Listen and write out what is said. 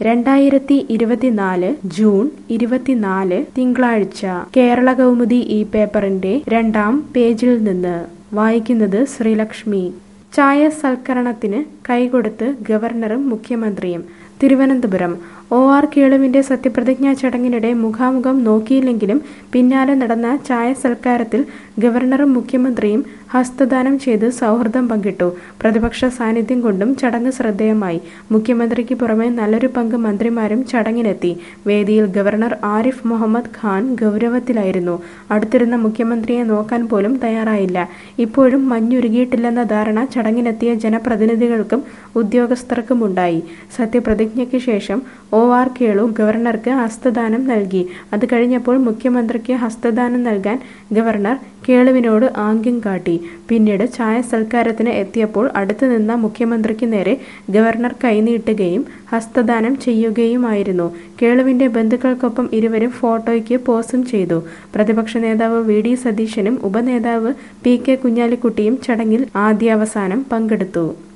രണ്ടായിരത്തി ഇരുപത്തിനാല് ജൂൺ ഇരുപത്തിനാല് തിങ്കളാഴ്ച കേരള കൗമുദി ഈ പേപ്പറിന്റെ രണ്ടാം പേജിൽ നിന്ന് വായിക്കുന്നത് ശ്രീലക്ഷ്മി ചായ സൽക്കരണത്തിന് കൈകൊടുത്ത് ഗവർണറും മുഖ്യമന്ത്രിയും തിരുവനന്തപുരം ഒ ആർ കേളുവിന്റെ സത്യപ്രതിജ്ഞാ ചടങ്ങിനിടെ മുഖാമുഖം നോക്കിയില്ലെങ്കിലും പിന്നാലെ നടന്ന ചായ സൽക്കാരത്തിൽ ഗവർണറും മുഖ്യമന്ത്രിയും ഹസ്തദാനം ചെയ്ത് സൗഹൃദം പങ്കിട്ടു പ്രതിപക്ഷ സാന്നിധ്യം കൊണ്ടും ചടങ്ങ് ശ്രദ്ധേയമായി മുഖ്യമന്ത്രിക്ക് പുറമെ നല്ലൊരു പങ്ക് മന്ത്രിമാരും ചടങ്ങിനെത്തി വേദിയിൽ ഗവർണർ ആരിഫ് മുഹമ്മദ് ഖാൻ ഗൗരവത്തിലായിരുന്നു അടുത്തിരുന്ന മുഖ്യമന്ത്രിയെ നോക്കാൻ പോലും തയ്യാറായില്ല ഇപ്പോഴും മഞ്ഞുരുകിയിട്ടില്ലെന്ന ധാരണ ചടങ്ങിനെത്തിയ ജനപ്രതിനിധികൾക്കും ഉദ്യോഗസ്ഥർക്കുമുണ്ടായി സത്യപ്രതിജ്ഞയ്ക്ക് ശേഷം ഒ ആർ കേളു ഗവർണർക്ക് ഹസ്തദാനം നൽകി അത് കഴിഞ്ഞപ്പോൾ മുഖ്യമന്ത്രിക്ക് ഹസ്തദാനം നൽകാൻ ഗവർണർ കേളുവിനോട് ആംഗ്യം കാട്ടി പിന്നീട് ചായ സൽക്കാരത്തിന് എത്തിയപ്പോൾ അടുത്തു നിന്ന മുഖ്യമന്ത്രിക്ക് നേരെ ഗവർണർ കൈനീട്ടുകയും ഹസ്തദാനം ചെയ്യുകയുമായിരുന്നു കേളുവിന്റെ ബന്ധുക്കൾക്കൊപ്പം ഇരുവരും ഫോട്ടോയ്ക്ക് പോസും ചെയ്തു പ്രതിപക്ഷ നേതാവ് വി ഡി സതീശനും ഉപനേതാവ് പി കെ കുഞ്ഞാലിക്കുട്ടിയും ചടങ്ങിൽ ആദ്യാവസാനം പങ്കെടുത്തു